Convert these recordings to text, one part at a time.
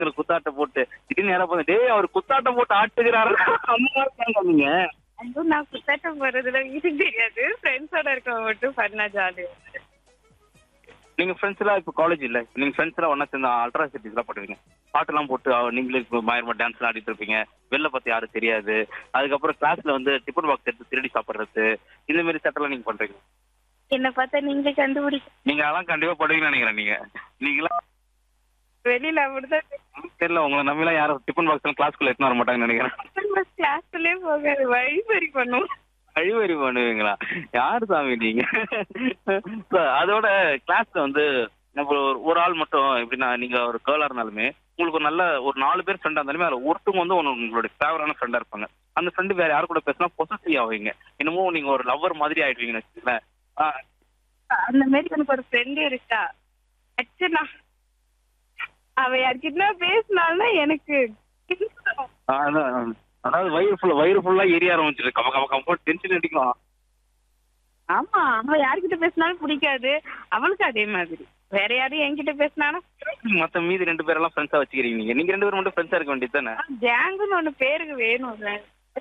பாக்ஸ்ல குத்தாட்டம் போட்டு திடீர்னு யாரா போது டேய் அவர் குத்தாட்டம் போட்டு ஆட்டுகிறாரு அந்த மாதிரி இருக்காங்க நீங்க ஐயோ நான் குத்தாட்டம் போறதுல வீட்டுக்கு தெரியாது ஃப்ரெண்ட்ஸோட இருக்க மட்டும் பண்ணா ஜாலி நீங்க ஃப்ரெண்ட்ஸ் எல்லாம் இப்போ காலேஜ் இல்ல நீங்க ஃப்ரெண்ட்ஸ் எல்லாம் ஒண்ணா சேர்ந்து அல்ட்ராசிட்டிஸ் எல்லாம் பண்ணுவீங்க பாட்டெல்லாம் போட்டு அவ- நீங்களே இப்போ பயங்கரமா டான்ஸ் எல்லாம் ஆடிட்டு இருப்பீங்க வெளில பத்தி யாரும் தெரியாது அதுக்கப்புறம் கிளாஸ்ல வந்து டிஃபன் பாக்ஸ் எடுத்து திருடி சாப்பிடுறது இந்த மாதிரி சட்டெல்லாம் நீங்க பண்றீங்க என்ன பார்த்தா நீங்களே கண்டுபிடிக்க நீங்க அதெல்லாம் கண்டிப்பா பண்ணுவீங்கன்னு நினைக்கிறேன் நீங்க நீங்களாம் வெளியில அப்படிதான் தெரியல உங்களை நம்பிலாம் யாரும் டிஃபன் பாக்ஸ் எல்லாம் கிளாஸ்க்குள்ள எடுத்துன்னு வர மாட்டாங்கன்னு நினைக்கிறேன் கிளாஸ்லயே போகாது வழிபறி பண்ணும் கழிவறி பண்ணுவீங்களா யாரு சாமி நீங்க So, அதோட கிளாஸ்ல வந்து நம்ம ஒரு- ஒரு ஆள் மட்டும் எப்படின்னா நீங்க ஒரு கேர்ளா இருந்தாலுமே உங்களுக்கு ஒரு நல்ல ஒரு நாலு பேர் ஃப்ரெண்டா இருந்தாலுமே அதுல ஒருத்தவங்க வந்து ஒன்னு உங்களுடைய ஃபேவரான ஃப்ரெண்டா இருப்பாங்க அந்த ஃப்ரெண்டு வேற யாரு கூட பேசினா பொசசிவ் ஆவீங்க என்னமோ நீங்க ஒரு லவ்வர் மாதிரி ஆயிடுவீங்கன்னு வச்சுக்கோங்களேன் ஆ, அந்த மாதிரி எனக்கு ஒரு ஃப்ரெண்டு இருக்கா அச்சனா அவ யார்கிட்ட பேசினாலும் எனக்கு ஆ, அதான். அதாவது வயிறு ஃபுல்லா வயிறு ஃபுல்லா எரிய ஆரம்பிச்சிருக்கு கம கம கம டென்ஷன் அடிக்கும் ஆமா அவ யார்கிட்ட பேசினாலும் பிடிக்காது அவளுக்கு அதே மாதிரி வேற யாரும் என்கிட்ட பேசினாலும் மத்த மீதி ரெண்டு பேரெல்லாம் ஃப்ரெண்ட்ஸா வச்சுக்கிறீங்க நீங்க நீங்க ரெண்டு பேரும் மட்டும் ஃப்ரெண்ட்ஸா இருக்க வேண்டியது தானே ஜாங்குன்னு ஒண்ணு பேருக்கு வேணும்ல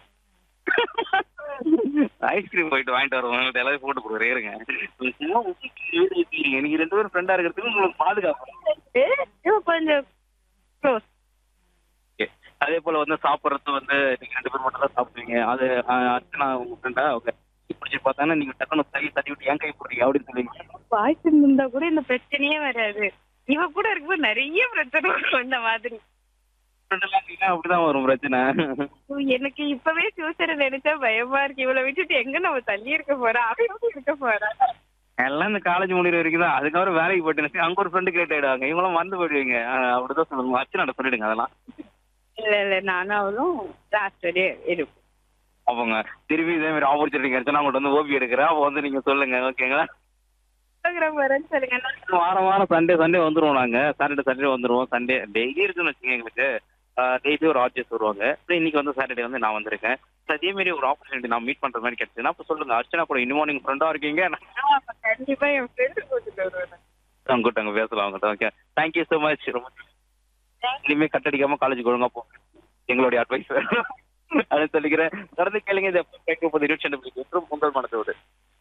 ஐஸ்கிரீம் போயிட்டு வாங்கிட்டு வருவோம் உங்களுக்கு எல்லாரும் போட்டு கொடுக்குறேன் இருங்க நீங்க சும்மா ஊத்திட்டு எழுதி வச்சிருக்கீங்க. நீங்க ரெண்டு பேரும் ஃப்ரெண்டா இருக்கிறதுக்கு உங்களுக்கு பாதுகாப்பு இவ கொஞ்சம் க்ளோஸ் Okay. அதே போல வந்து சாப்பிடுறது வந்து நீங்க ரெண்டு பேரும் மட்டும் தான் சாப்பிடுவீங்க அது அஹ், அர்ச்சனா உங்க ஃப்ரெண்டா ஓகே பிடிச்சி பார்த்தாங்கன்னா நீங்க டக்குனு கை தட்டி விட்டு என் கை போடுறீங்க அப்படின்னு சொல்லுவீங்க பாய்ஸ் இருந்தா கூட இந்த பிரச்சனையே வராது இவ கூட இருக்கும்போது நிறைய பிரச்சனை வரும் இந்த மாதிரி ஃப்ரெண்ட் எல்லாம் நீங்க அப்படிதான் வரும் பிரச்சனை ஐயோ, எனக்கு இப்பவே ஃபியூச்சரை நினைச்சா பயமா இருக்கு இவளை விட்டுட்டு எங்க நம்ம தள்ளி இருக்க போறா அவ எப்படி இருக்க போறா எல்லாம் இந்த காலேஜ் முடிகிற வரைக்கும் தான் அதுக்கப்புறம் வேலைக்கு போயிட்டு அங்க ஒரு ஃப்ரெண்டு கிரியேட் ஆயிடுவாங்க இவங்களும் மறந்து போயிடுவீங்க அஹ், அப்படிதான் சொல்லுங்க அர்ச்சனாட்ட சொல்லிடுங்க அதெல்லாம் இல்ல இல்ல நானும் அவளும் லாஸ்ட் வரையே இருப்போம் அவங்க திரும்பி இதே மாதிரி ஆப்பர்ச்சுனிட்டி கிடைச்சுன்னா அவங்கள்ட்ட வந்து ஓபி எடுக்கிறேன் அப்போ வந்து நீங்க சொல்லுங்க ஓகேங்களா Instagram வரேன்னு சொல்லுங்க நான் வாரம் வாரம் சண்டே சண்டே வந்துருவோம் நாங்க சாட்டர்டே சாட்டர்டே வந்துருவோம் சண்டே டெய்லி இருக்குன்னு வச்சுக்கோங்க எங்களுக்கு டெய்லி ஒரு ஆர்டிஸ்ட் வருவாங்க அப்புறம் இன்னைக்கு வந்து சாட்டர்டே வந்து நான் வந்திருக்கேன் So, அதே மாதிரி ஒரு ஆப்பர்ச்சுனிட்டி நான் மீட் பண்ற மாதிரி கிடைச்சுன்னா அப்போ சொல்லுங்க அர்ச்சனா கூட இன்னும் நீங்க ஃப்ரெண்டா இருக்கீங்க ஆமா, கண்டிப்பா என் ஃப்ரெண்டு கூட்டிட்டு வருவேன் அவங்ககிட்ட அங்க பேசலாம் அவங்ககிட்ட ஓகே தேங்க்யூ ஸோ மச் ரொம்ப இனிமே கட்டடிக்காம காலேஜ் ஒழுங்கா போ எங்களுடைய அட்வைஸ் அதை சொல்லிக்கிறேன் தொடர்ந்து கேளுங்க இதை கேட்க போது இருபத்தி ரெண்டு மற்றும் உங்கள் மனதோடு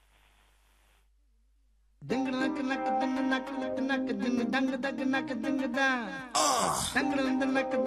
Ding nak nak ding nak nak nak ding dang dang nak ding da. Dang dang nak